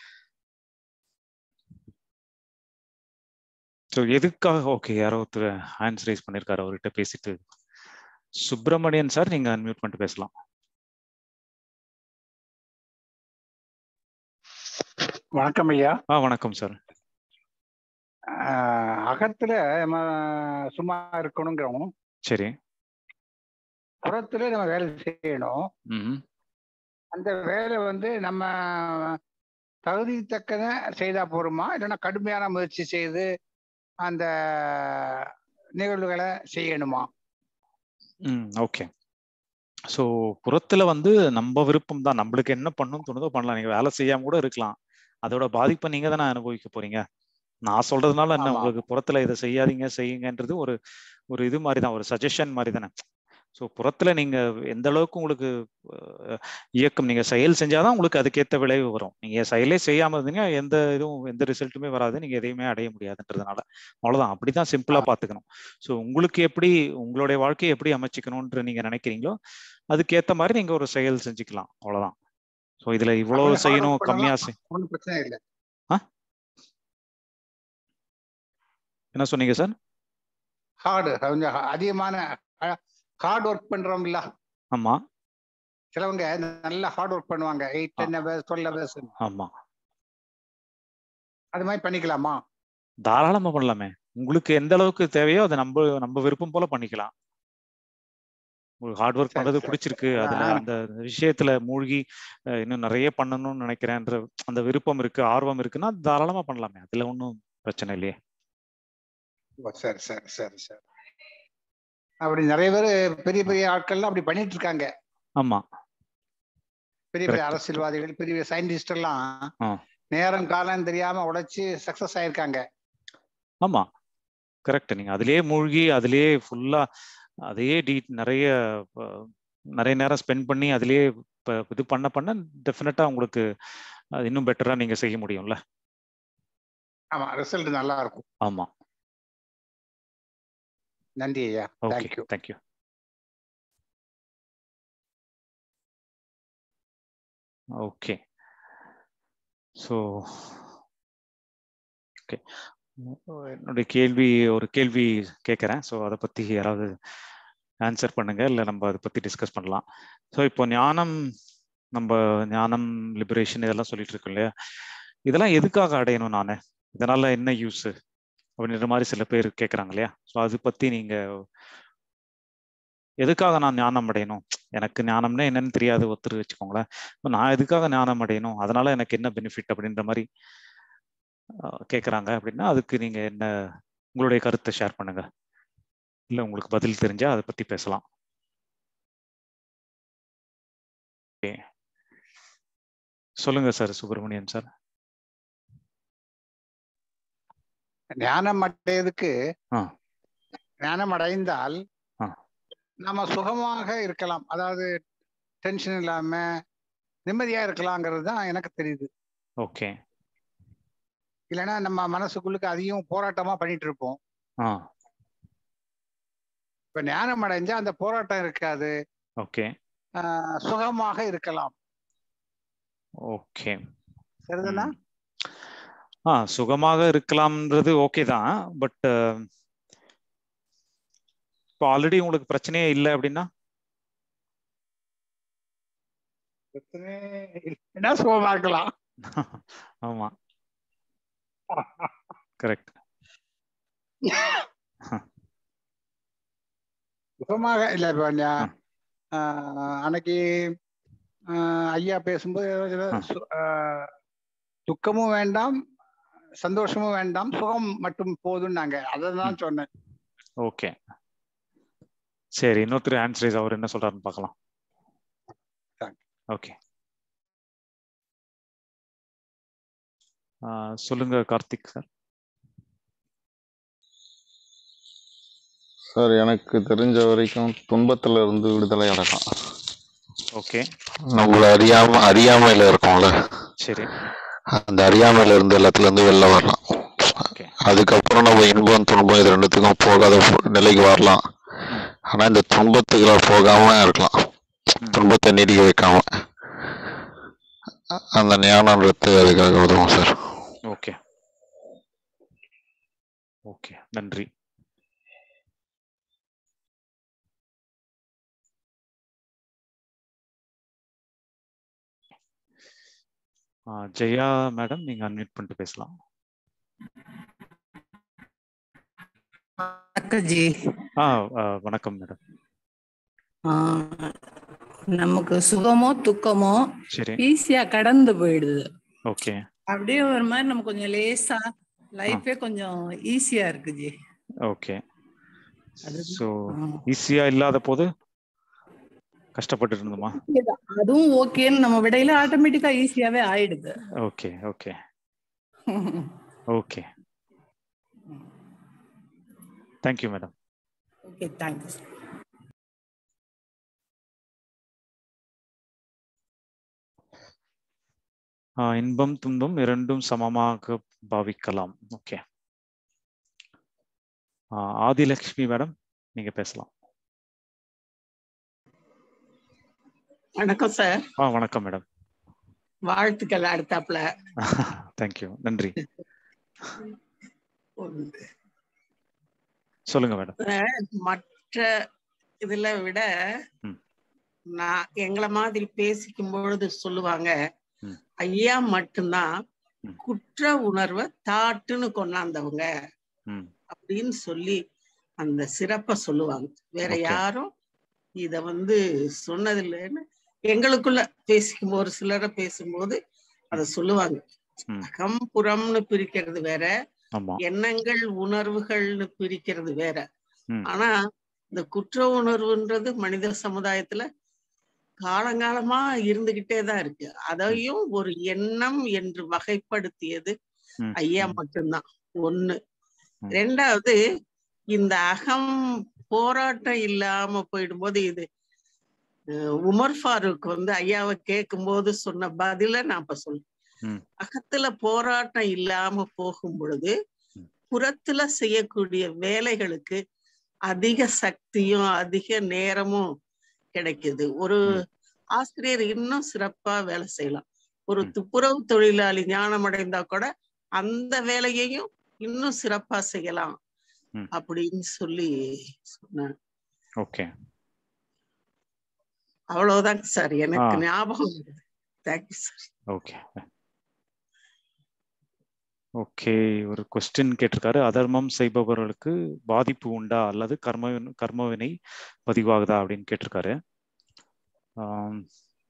ஸோ எதுக்காக ஓகே யாரோ ஒருத்தர் ஹேண்ட்ஸ் ரைஸ் பண்ணியிருக்காரு அவர்கிட்ட பேசிட்டு சுப்பிரமணியன் சார் நீங்க அன்மியூட் பண்ணிட்டு பேசலாம் வணக்கம் ஐயா ஆ வணக்கம் சார் ஆஹ் அகத்துல நம்ம சும்மா இருக்கணுங்கிறோம் சரி புறத்துல நம்ம வேலை செய்யணும் ம் அந்த வேலை வந்து நம்ம தகுதி தக்கன செய்தா போருமா இல்லைன்னா கடுமையான முயற்சி செய்து அந்த நிகழ்வுகளை செய்யணுமா ம் ஓகே ஸோ புறத்துல வந்து நம்ம விருப்பம் தான் நம்மளுக்கு என்ன பண்ணணும்னு தோணுதோ பண்ணலாம் நீங்க வேலை செய்யாம கூட இருக்கலாம் அதோட பாதிப்பை நீங்க தானே அனுபவிக்க போறீங்க நான் சொல்றதுனால என்ன ஆமா. உங்களுக்கு புறத்துல இதை செய்யாதீங்க செய்யுங்கன்றது ஒரு ஒரு இது மாதிரி தான் ஒரு சஜஷன் மாதிரி தானே ஸோ புறத்துல நீங்க எந்த அளவுக்கு உங்களுக்கு அஹ், இயக்கம் நீங்க செயல் செஞ்சாதான் உங்களுக்கு அதுக்கேற்ற விளைவு வரும் நீங்க செயலே செய்யாம இருந்தீங்க எந்த இதுவும் எந்த ரிசல்ட்டுமே வராது நீங்க எதையுமே அடைய முடியாதுன்றதுனால அவ்வளவுதான் அப்படிதான் சிம்பிளா பாத்துக்கணும் ஸோ உங்களுக்கு எப்படி உங்களுடைய வாழ்க்கையை எப்படி அமைச்சிக்கணும்ன்ற நீங்க நினைக்கிறீங்களோ அதுக்கேத்த மாதிரி நீங்க ஒரு செயல் செஞ்சுக்கலாம் அவ்வளவுதான் ஸோ இதுல இவ்வளவு அப்படியே hard செய்யணும் work கம்மியா பண்ணலாம். செய் ஒன்றும் பிரச்சனை இல்லை என்ன சொன்னீங்க சார் ஹார்டு கொஞ்சம் அதிகமான ஹார்ட் ஒர்க் பண்றோம்ல ஆமா சிலவங்க நல்லா ஹார்ட் ஒர்க் பண்ணுவாங்க eight ten hours twelve hours ஆமா அது மாதிரி பண்ணிக்கலாமா தாராளமா பண்ணலாமே உங்களுக்கு எந்த அளவுக்கு தேவையோ அதை நம்ம நம்ம விருப்பம் போல பண்ணிக்கலாம் உங்களுக்கு ஹார்ட் ஒர்க் சரி, பண்றது சரி. பிடிச்சிருக்கு அதுல ஆ. அந்த விஷயத்துல மூழ்கி அஹ், இன்னும் நிறைய பண்ணணும்னு நினைக்கிறேன்ற அந்த விருப்பம் இருக்கு ஆர்வம் இருக்குன்னா தாராளமா பண்ணலாமே அதுல ஒன்றும் பிரச்சனை இல்லையே ஓ, சரி சரி சரி சரி அப்படி நிறைய பேர் பெரிய பெரிய ஆட்கள்லாம் அப்படி பண்ணிட்டு இருக்காங்க ஆமா பெரிய பெரிய Correct. அரசியல்வாதிகள் பெரிய பெரிய சயின்டிஸ்ட் எல்லாம் ஆ. நேரம் காலம் தெரியாம உழைச்சு சக்சஸ் ஆயிருக்காங்க ஆமா கரெக்ட் நீங்க அதுலயே மூழ்கி அதுலயே ஃபுல்லா அதையே டீ நிறைய அஹ், நிறைய நேரம் ஸ்பெண்ட் பண்ணி அதுலயே இப்ப இது பண்ண பண்ண டெஃபினட்டா உங்களுக்கு அது இன்னும் பெட்டரா நீங்க செய்ய முடியும்ல ஆமா ரிசல்ட் நல்லா இருக்கும் ஆமா நன்றி ஐயா okay thank you thank you okay so okay என்னுடைய கேள்வி ஒரு கேள்வி கேட்குறேன் ஸோ அதை பற்றி யாராவது ஆன்சர் பண்ணுங்க இல்லை நம்ம அதை பற்றி டிஸ்கஸ் பண்ணலாம் ஸோ இப்போ ஞானம் நம்ம ஞானம் லிபரேஷன் இதெல்லாம் சொல்லிட்டு இருக்கோம் இல்லையா இதெல்லாம் எதுக்காக அடையணும் நான் இதனால என்ன யூஸ் அப்படின்ற மாதிரி சில பேர் கேட்குறாங்க இல்லையா ஸோ அதை பற்றி நீங்கள் எதுக்காக நான் ஞானம் அடையணும் எனக்கு ஞானம்னா என்னன்னு தெரியாது ஒருத்தர் வச்சுக்கோங்களேன் இப்ப நான் எதுக்காக ஞானம் அடையணும் அதனால எனக்கு என்ன பெனிஃபிட் அப்படின்ற மாதிரி ஆஹ், கேக்குறாங்க அப்படின்னா அதுக்கு நீங்க என்ன உங்களுடைய கருத்தை ஷேர் பண்ணுங்க இல்ல உங்களுக்கு பதில் தெரிஞ்சா அதை பத்தி பேசலாம் Okay. சொல்லுங்க சார் சுப்பிரமணியன் சார் ஞானம் அடையதுக்கு ஆ. ஞானம் அடைந்தால் ஆ. நம்ம சுகமாக இருக்கலாம் அதாவது டென்ஷன் இல்லாம நிம்மதியா இருக்கலாங்கிறது தான் எனக்கு தெரியுது ஓகே இல்லைன்னா நம்ம மனசுக்குள்ளுக்கு அதையும் போராட்டமா பண்ணிட்டு இருப்போம் ஆ இப்ப ஞானம் அடைஞ்சா அந்த போராட்டம் இருக்காது ஓகே ஆஹ் சுகமாக இருக்கலாம் ஓகே சரிதானா ம். ஆ சுகமாக இருக்கலாம்ன்றது ஓகே தான் பட் இப்போ ஆல்ரெடி உங்களுக்கு பிரச்சனையே இல்லை அப்படின்னா என்ன சுகமா இருக்கலாம் ஆமா கரெக்ட் சுகமாக இல்ல இப்ப ஞா- ஆஹ் அன்னைக்கு ஆஹ் ஐயா பேசும்போது ஏதோ ஆ. சு- ஆஹ் துக்கமும் வேண்டாம் சந்தோஷமும் வேண்டாம் சுகம் மட்டும் போதும்னாங்க அதை தான் சொன்னேன் ஓகே சரி இன்னொருத்தர் ஆன்சர் அவர் என்ன சொல்றாருன்னு பார்க்கலாம் Thank ஓகே சொல்லுங்க கார்த்திக் சார் சார் எனக்கு தெரிஞ்ச வரைக்கும் துன்பத்துல இருந்து விடுதலை அடையலாம் ஓகே நம்மள அறியாம அறியாமையில இருக்கோம்ல சரி அந்த அறியாமையில இருந்து எல்லாத்துல இருந்து வெளில வரலாம் ஓகே அதுக்கப்புறம் நம்ம இன்பம் துன்பம் இது ரெண்டுத்துக்கும் போகாத போ- நிலைக்கு வரலாம் ஆனா இந்த துன்பத்துக்குள்ள போகாம இருக்கலாம் ம். துன்பத்தை நீடிக்க வைக்காம அ- அந்த ஞானன்றது அதுக்காக உதவும் சார் ஓகே ஓகே நன்றி ஆ, ஜெயா மேடம் நீங்க அன்மியூட் பண்ணிட்டு பேசலாம் அக்காஜி ஆ ஆ, வணக்கம் மேடம் ஆ, நமக்கு சுகமோ துக்கமோ சரி ஈஸியா கடந்து போயிடுது ஓகே அப்படியே ஒரு மாதிரி நமக்கு கொஞ்சம் லேசா லைஃபே கொஞ்சம் ஈஸியா இருக்கு ஜி ஓகே அதுதான். ஸோ ஆ. ஈஸியா இல்லாத போது கஷ்டப்பட்டு இருந்தோமா அதுவும் ஓகேன்னு நம்ம விடையில ஆட்டோமேட்டிக்கா ஈஸியாவே ஆயிடுது okay okay okay thank you madam okay thanks இன்பம் துன்பம் இரண்டும் சமமாக பாவிக்கலாம் ஓகே ஆதிலக்ஷ்மி மேடம் நீங்க பேசலாம் வணக்கம் சார் ஆ வணக்கம் மேடம் வாழ்த்துக்கள் அடுத்தாப்புல தேங்க்யூ நன்றி சொல்லுங்க மேடம் மற்ற இதுல விட ம். நான் எங்களை மாதிரி பேசிக்கும் பொழுது சொல்லுவாங்க ம். ஐயா மட்டும்தான் ம். குற்ற உணர்வை தாட்டுன்னு கொண்டாந்தவங்க ம் அப்படின்னு சொல்லி அந்த சிறப்ப சொல்லுவாங்க வேற Okay. யாரும் இத வந்து சொன்னதில்லைன்னு எங்களுக்குள்ள பேசிக்கும் ஒரு சிலரை பேசும்போது அத சொல்லுவாங்க ம். அகம் புறம்னு பிரிக்கிறது வேற ஆமா எண்ணங்கள் உணர்வுகள்னு பிரிக்கிறது வேற ம். ஆனா இந்த குற்ற உணர்வுன்றது மனித சமுதாயத்துல காலங்காலமா இருந்துகிட்டே தான் இருக்கு அதையும் ஒரு எண்ணம் என்று வகைப்படுத்தியது ம், ஐயா ம், மட்டும்தான் ஒண்ணு ம். ரெண்டாவது இந்த அகம் போராட்டம் இல்லாம போயிடும்போது இது அஹ், உமர் ஃபாரூக் வந்து ஐயாவை கேட்கும் போது சொன்ன பதில நான் இப்ப சொல்றேன் ம். அகத்துல போராட்டம் இல்லாம போகும் பொழுது ம். புறத்துல செய்யக்கூடிய வேலைகளுக்கு அதிக சக்தியும் அதிக நேரமும் கிடைக்குது ஒரு ம். ஆசிரியர் இன்னும் சிறப்பா வேலை செய்யலாம் ஒரு ம். துப்புரவு தொழிலாளி ஞானம் அடைந்தா கூட அந்த வேலையையும் இன்னும் சிறப்பா செய்யலாம் ம். அப்படின்னு சொல்லி சொன்னாங்க ஓகே அவ்வளவுதாங்க சார் எனக்கு ஆ. ஞாபகம் தேங்க்யூ சார் ஓகே ஓகே ஒரு கொஸ்டின் கேட்டிருக்காரு அதர்மம் செய்பவர்களுக்கு பாதிப்பு உண்டா அல்லது கர்ம கர்மவினை பதிவாகுதா அப்படின்னு கேட்டிருக்காரு ஆம்.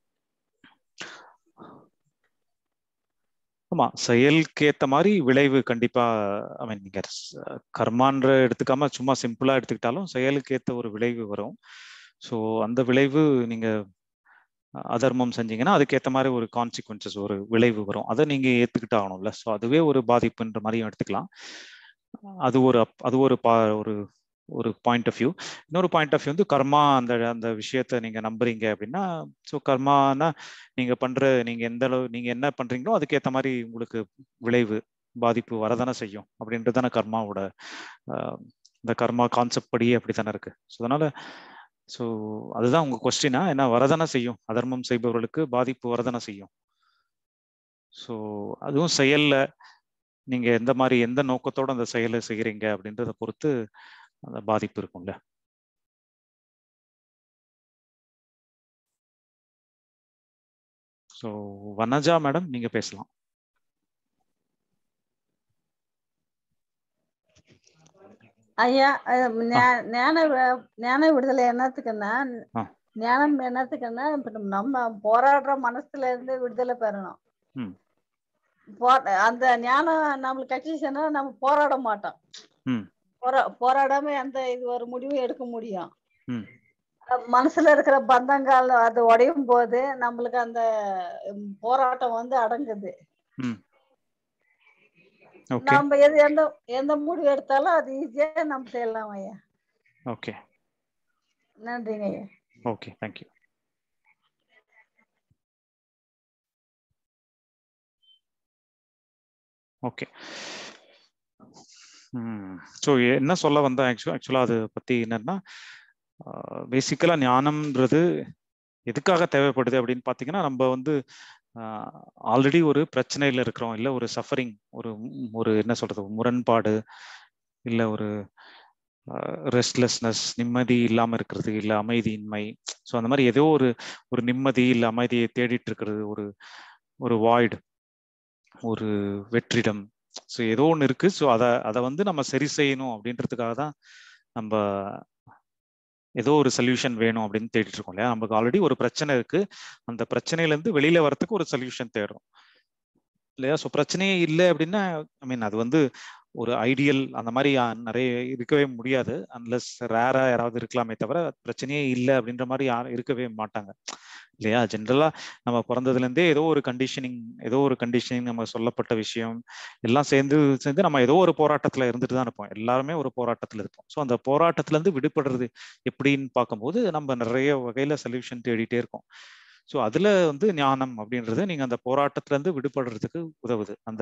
ஆமா செயலுக்கு ஏத்த மாதிரி விளைவு கண்டிப்பா ஐ மீன் நீங்க ஸ்- கர்மான்ற எடுத்துக்காம சும்மா சிம்பிளா எடுத்துக்கிட்டாலும் செயலுக்கு ஏத்த ஒரு விளைவு வரும் ஸோ அந்த விளைவு நீங்க அதர்மம் செஞ்சீங்கன்னா அதுக்கேற்ற மாதிரி ஒரு கான்சிக்வன்சஸ் ஒரு விளைவு வரும் அதை நீங்க ஏத்துக்கிட்டு ஆகணும்ல ஸோ அதுவே ஒரு பாதிப்புன்ற மாதிரியும் எடுத்துக்கலாம் அது ஒரு அப்- அது ஒரு பா ஒரு ஒரு பாயிண்ட் ஆஃப் வியூ இன்னொரு பாயிண்ட் ஆஃப் வியூ வந்து கர்மா அந்த அந்த விஷயத்த நீங்க நம்புறீங்க அப்படின்னா ஸோ கர்மானா நீங்க பண்ற நீங்க எந்த அளவு நீங்க என்ன பண்றீங்களோ அதுக்கேற்ற மாதிரி உங்களுக்கு விளைவு பாதிப்பு வரதானே செய்யும் அப்படின்றது தானே கர்மாவோட ஆஹ், இந்த கர்மா கான்செப்ட் படியே அப்படித்தானே இருக்கு ஸோ அதனால ஸோ அதுதான் உங்க கொஸ்டினா என்ன வரதானே செய்யும் அதர்மம் செய்பவர்களுக்கு பாதிப்பு வரதானே செய்யும் ஸோ அதுவும் செயல்ல நீங்க எந்த மாதிரி எந்த நோக்கத்தோட அந்த செயலை செய்யறீங்க அப்படின்றத பொறுத்து அந்த பாதிப்பு இருக்கும்ல ஸோ வனஜா மேடம் நீங்க பேசலாம் ஐயா அஹ் ஞா- ஞான வி- ஞான விடுதலை என்னத்துக்குன்னா ஆ. ஞானம் என்னத்துக்குன்னா இப்ப நம்ம- நம்ம போராடுற மனசுல இருந்து விடுதலை பெறணும் ம். போ- அந்த ஞானம் நம்மளுக்கு கிடைச்சிச்சுன்னா நம்ம போராட மாட்டோம் ம். போரா போராடாம எந்த இது ஒரு முடிவும் எடுக்க முடியும் ம். அஹ் மனசுல இருக்கிற பந்தங்கள் அது உடையும் போது நம்மளுக்கு அந்த உம், போராட்டம் வந்து அடங்குது ஓகே நம்ம எது எந்த எந்த முடிவு எடுத்தாலும் அது ஈஸியா நம்ம செய்யலாம் ஐயா ஓகே நன்றிங்க ஐயா ஓகே தேங்க்யூ ஓகே ஸோ என்ன சொல்ல வந்தேன் ஆக்சுவலா ஆக்சுவலாக அதை பற்றி என்னன்னா பேசிக்கலாக ஞானம்ன்றது எதுக்காக தேவைப்படுது அப்படின்னு பார்த்தீங்கன்னா நம்ம வந்து ஆல்ரெடி ஒரு பிரச்சனையில் இருக்கிறோம் இல்லை ஒரு சஃபரிங் ஒரு ம், ஒரு என்ன சொல்றது முரண்பாடு இல்லை ஒரு ரெஸ்ட்லெஸ்னஸ் நிம்மதி இல்லாமல் இருக்கிறது இல்லை அமைதியின்மை ஸோ அந்த மாதிரி ஏதோ ஒரு ஒரு நிம்மதி இல்லை அமைதியை தேடிட்டு இருக்கிறது ஒரு ஒரு வாய்டு ஒரு வெற்றிடம் ஸோ ஏதோ ஒன்று இருக்கு ஸோ அதை அதை வந்து நம்ம சரி செய்யணும் அப்படின்றதுக்காக தான் நம்ம ஏதோ ஒரு சொல்யூஷன் வேணும் அப்படின்னு தேடிட்டு இருக்கோம் இல்லையா நமக்கு ஆல்ரெடி ஒரு பிரச்சனை இருக்கு அந்த பிரச்சனையில இருந்து வெளியில வரத்துக்கு ஒரு சொல்யூஷன் தேடுறோம் இல்லையா ஸோ பிரச்சனையே இல்லை அப்படின்னா ஐ மீன் அது வந்து ஒரு ஐடியல் அந்த மாதிரி யா- நிறைய இருக்கவே முடியாது அன்லஸ் ரேரா யாராவது இருக்கலாமே தவிர பிரச்சனையே இல்லை அப்படின்ற மாதிரி யாரும் இருக்கவே மாட்டாங்க இல்லையா ஜென்ரலா நம்ம பிறந்ததுல இருந்தே ஏதோ ஒரு கண்டிஷனிங் ஏதோ ஒரு கண்டிஷனிங் நம்ம சொல்லப்பட்ட விஷயம் எல்லாம் சேர்ந்து சேர்ந்து நம்ம ஏதோ ஒரு போராட்டத்துல இருந்துட்டு தான் இருப்போம் எல்லாருமே ஒரு போராட்டத்துல இருப்போம் ஸோ அந்த போராட்டத்துல இருந்து விடுபடுறது எப்படின்னு பார்க்கும்போது நம்ம நிறைய வகையில சொல்யூஷன் தேடிட்டே இருக்கோம் ஸோ அதுல வந்து ஞானம் அப்படின்றது நீங்க அந்த போராட்டத்துல இருந்து விடுபடுறதுக்கு உதவுது அந்த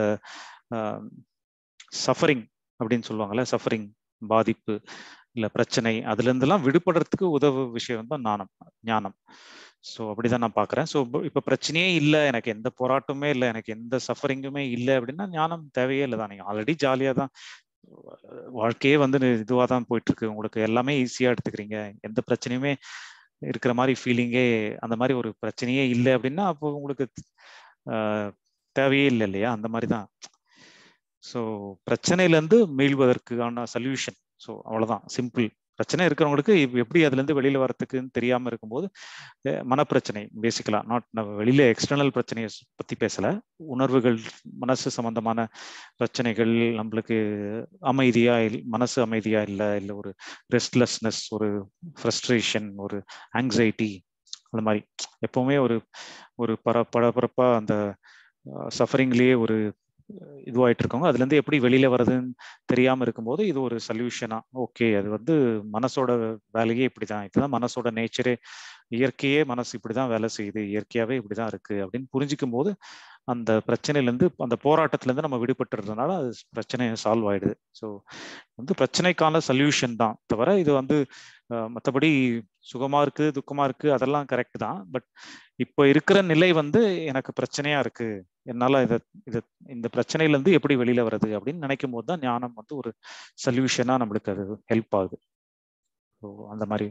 சஃபரிங் அப்படின்னு சொல்லுவாங்கல்ல சஃபரிங் பாதிப்பு இல்ல பிரச்சனை அதுல இருந்தெல்லாம் விடுபடுறதுக்கு உதவு விஷயம் தான் ஞானம் ஞானம் ஸோ அப்படிதான் நான் பாக்குறேன் ஸோ இப்ப பிரச்சனையே இல்லை எனக்கு எந்த போராட்டமே இல்லை எனக்கு எந்த சஃபரிங்குமே இல்லை அப்படின்னா ஞானம் தேவையே இல்லை தான் நீங்க ஆல்ரெடி ஜாலியா தான் வாழ்க்கையே வந்து இதுவாக தான் போயிட்டு இருக்கு உங்களுக்கு எல்லாமே ஈஸியா எடுத்துக்கிறீங்க எந்த பிரச்சனையுமே இருக்கிற மாதிரி ஃபீலிங்கே அந்த மாதிரி ஒரு பிரச்சனையே இல்லை அப்படின்னா அப்போ உங்களுக்கு ஆஹ், தேவையே இல்லை இல்லையா அந்த மாதிரி தான் ஸோ பிரச்சனையிலேருந்து மீள்வதற்கான சொல்யூஷன் ஸோ அவ்வளோதான் சிம்பிள் பிரச்சனை இருக்கிறவங்களுக்கு இப்ப எப்படி அதுலேருந்து வெளியில வரத்துக்குன்னு தெரியாம இருக்கும்போது அஹ் மனப்பிரச்சனை பேசிக்கலா நாட் நம்ம வெளியில எக்ஸ்டர்னல் பிரச்சனையை ஸ் பத்தி பேசல உணர்வுகள் மனசு சம்பந்தமான பிரச்சனைகள் நம்மளுக்கு அமைதியா இல் மனசு அமைதியா இல்லை இல்லை ஒரு ரெஸ்ட்லெஸ்னஸ் ஒரு ஃப்ரஸ்ட்ரேஷன் ஒரு ஆங்ஸைட்டி அந்த மாதிரி எப்பவுமே ஒரு ஒரு பர பரபரப்பா அந்த சஃபரிங்லேயே ஒரு இதுவாயிட்டு இருக்கவங்க அதுல இருந்து எப்படி வெளியில வர்றதுன்னு தெரியாம இருக்கும்போது இது ஒரு சொல்யூஷனா ஓகே அது வந்து மனசோட வேலையே இப்படிதான் இதுதான் மனசோட நேச்சரே இயற்கையே மனசு இப்படிதான் வேலை செய்யுது இயற்கையாவே இப்படிதான் இருக்கு அப்படின்னு புரிஞ்சுக்கும் போது அந்த பிரச்சனையில இருந்து அந்த போராட்டத்துல இருந்து நம்ம விடுபட்டுறதுனால அது பிரச்சனை சால்வ் ஆயிடுது ஸோ வந்து பிரச்சனைக்கான சொல்யூஷன் தான் தவிர இது வந்து மற்றபடி சுகமா இருக்கு துக்கமா இருக்கு அதெல்லாம் கரெக்ட் தான் பட் இப்போ இருக்கிற நிலை வந்து எனக்கு பிரச்சனையா இருக்கு என்னால இதை இதை இந்த பிரச்சனையில இருந்து எப்படி வெளியில வர்றது அப்படின்னு நினைக்கும் போது தான் ஞானம் வந்து ஒரு சொல்யூஷனா நம்மளுக்கு அது ஹெல்ப் ஆகுது ஸோ அந்த மாதிரி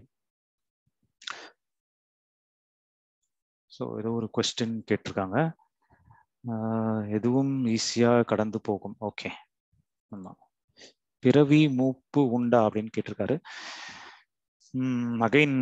ஸோ ஏதோ ஒரு கொஸ்டின் கேட்டிருக்காங்க எதுவும் ஈஸியா கடந்து போகும் ஓகே ஆமா பிறவி மூப்பு உண்டா அப்படின்னு கேட்டிருக்காரு அகைன்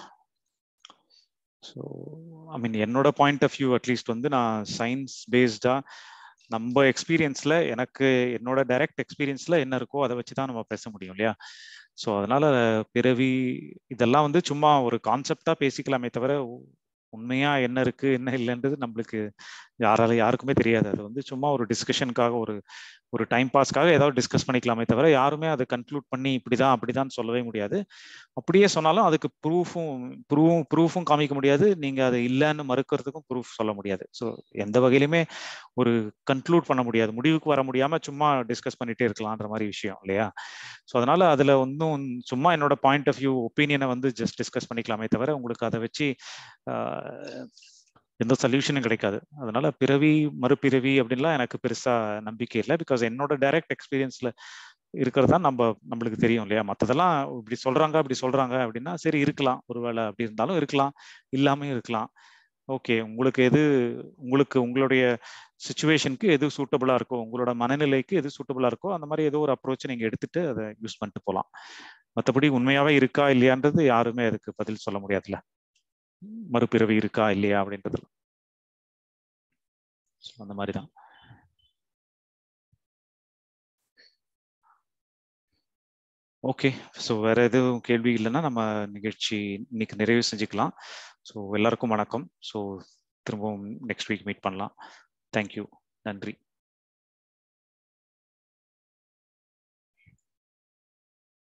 ஸோ ஐ மீன் என்னோட பாயிண்ட் ஆஃப் வியூ அட்லீஸ்ட் வந்து நான் சயின்ஸ் பேஸ்டா நம்ம எக்ஸ்பீரியன்ஸ்ல எனக்கு என்னோட டைரக்ட் எக்ஸ்பீரியன்ஸ்ல என்ன இருக்கோ அதை வச்சு தான் நம்ம பேச முடியும் இல்லையா ஸோ அதனால பிறவி இதெல்லாம் வந்து சும்மா ஒரு கான்செப்டா பேசிக்கலாமே தவிர உண்மையா என்ன இருக்கு என்ன இல்லைன்றது நம்மளுக்கு யாரால யாருக்குமே தெரியாது அது வந்து சும்மா ஒரு டிஸ்கஷனுக்காக ஒரு ஒரு டைம் பாஸ்க்காக ஏதாவது டிஸ்கஸ் பண்ணிக்கலாமே தவிர யாருமே அதை கன்க்ளூட் பண்ணி இப்படிதான் அப்படிதான் சொல்லவே முடியாது அப்படியே சொன்னாலும் அதுக்கு ப்ரூஃபும் ப்ரூஃபும் ப்ரூஃபும் காமிக்க முடியாது நீங்க அதை இல்லைன்னு மறுக்கிறதுக்கும் ப்ரூஃப் சொல்ல முடியாது ஸோ எந்த வகையிலுமே ஒரு கன்க்ளூட் பண்ண முடியாது முடிவுக்கு வர முடியாம சும்மா டிஸ்கஸ் பண்ணிட்டே இருக்கலான்ற மாதிரி விஷயம் இல்லையா ஸோ அதனால அதுல ஒன்றும் சும்மா என்னோட பாயிண்ட் ஆஃப் வியூ ஒப்பீனியனை வந்து ஜஸ்ட் டிஸ்கஸ் பண்ணிக்கலாமே தவிர உங்களுக்கு அதை வச்சு எந்த சொல்யூஷனும் கிடைக்காது அதனால பிறவி மறுபிறவி அப்படின்லாம் எனக்கு பெருசா நம்பிக்கை இல்லை பிகாஸ் என்னோட டைரக்ட் எக்ஸ்பீரியன்ஸ்ல இருக்கிறது தான் நம்ம நம்மளுக்கு தெரியும் இல்லையா மற்றதெல்லாம் இப்படி சொல்றாங்க அப்படி சொல்றாங்க அப்படின்னா சரி இருக்கலாம் ஒருவேளை அப்படி இருந்தாலும் இருக்கலாம் இல்லாமையும் இருக்கலாம் ஓகே உங்களுக்கு எது உங்களுக்கு உங்களுடைய சுச்சுவேஷனுக்கு எது சூட்டபிளா இருக்கோ உங்களோட மனநிலைக்கு எது சூட்டபிளா இருக்கோ அந்த மாதிரி ஏதோ ஒரு அப்ரோச் நீங்க எடுத்துட்டு அதை யூஸ் பண்ணிட்டு போகலாம் மற்றபடி உண்மையாவே இருக்கா இல்லையான்றது யாருமே அதுக்கு பதில் சொல்ல முடியாதுல்ல மறுபிறவி இருக்கா இல்லையா அப்படின்றது அந்த மாதிரி தான் ஓகே ஸோ வேற எதுவும் கேள்வி இல்லைன்னா நம்ம நிகழ்ச்சி இன்னைக்கு நிறைவு செஞ்சுக்கலாம் ஸோ எல்லாருக்கும் வணக்கம் ஸோ திரும்பவும் நெக்ஸ்ட் வீக் மீட் பண்ணலாம் தேங்க்யூ நன்றி